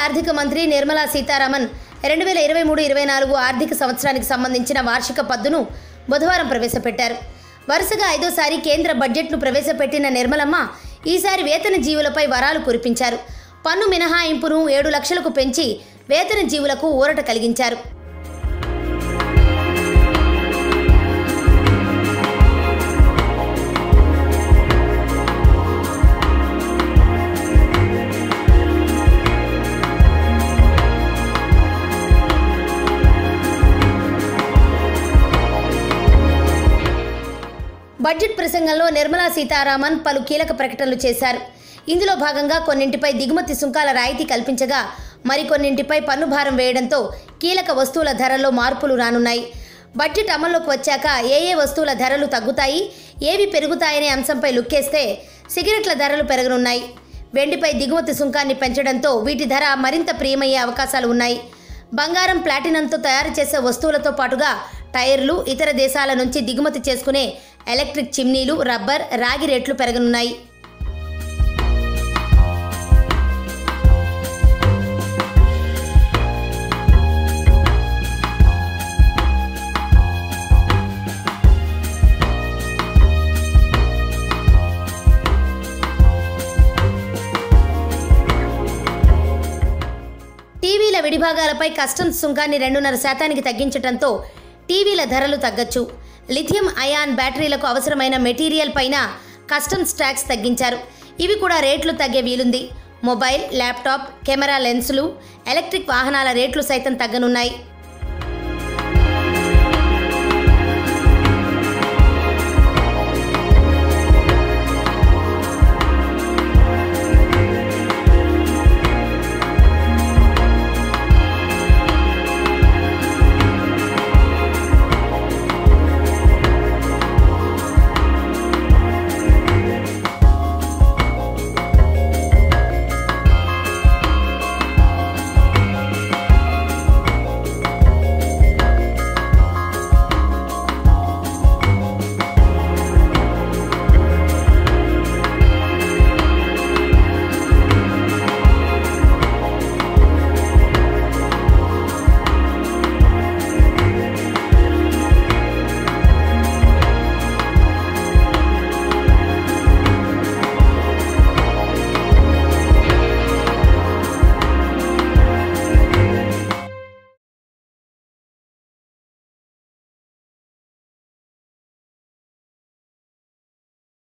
ఆర్థిక మంత్రి నిర్మలా సీతారామన్ రెండు వేల ఇరవై మూడు ఇరవై నాలుగు ఆర్థిక సంవత్సరానికి సంబంధించిన వార్షిక పద్దును బుధవారం ప్రవేశపెట్టారు వరుసగా ఐదోసారి కేంద్ర బడ్జెట్ను ప్రవేశపెట్టిన నిర్మలమ్మ ఈసారి వేతన జీవులపై వరాలు కురిపించారు పన్ను మినహాయింపును ఏడు లక్షలకు పెంచి వేతన జీవులకు ఊరట కలిగించారు బడ్జెట్ ప్రసంగంలో నిర్మలా సీతారామన్ పలు కీలక ప్రకటనలు చేశారు ఇందులో భాగంగా కొన్నింటిపై దిగుమతి సుంకాల రాయితీ కల్పించగా మరికొన్నింటిపై పన్ను భారం వేయడంతో కీలక వస్తువుల ధరల్లో మార్పులు రానున్నాయి బడ్జెట్ అమల్లోకి వచ్చాక ఏ ఏ వస్తువుల ధరలు తగ్గుతాయి ఏవి పెరుగుతాయనే అంశంపై లుక్కేస్తే సిగరెట్ల ధరలు పెరగనున్నాయి వెండిపై దిగుమతి సుంకాన్ని పెంచడంతో వీటి ధర మరింత ప్రియమయ్యే అవకాశాలు ఉన్నాయి బంగారం ప్లాటినంతో తయారు చేసే వస్తువులతో పాటుగా టైర్లు ఇతర దేశాల నుంచి దిగుమతి చేసుకునే ఎలక్ట్రిక్ చిమ్నీలు రబ్బర్ రాగి రేట్లు పెరగనున్నాయి టీవీల విడిభాగాలపై కస్టమ్స్ సుంకాన్ని రెండున్నర శాతానికి తగ్గించడంతో టీవీల ధరలు తగ్గచ్చు లిథియం అయాన్ బ్యాటరీలకు అవసరమైన మెటీరియల్ పైన కస్టమ్స్ ట్యాక్స్ తగ్గించారు ఇవి కూడా రేట్లు తగ్గే వీలుంది మొబైల్ ల్యాప్టాప్ కెమెరా లెన్సులు ఎలక్ట్రిక్ వాహనాల రేట్లు సైతం తగ్గనున్నాయి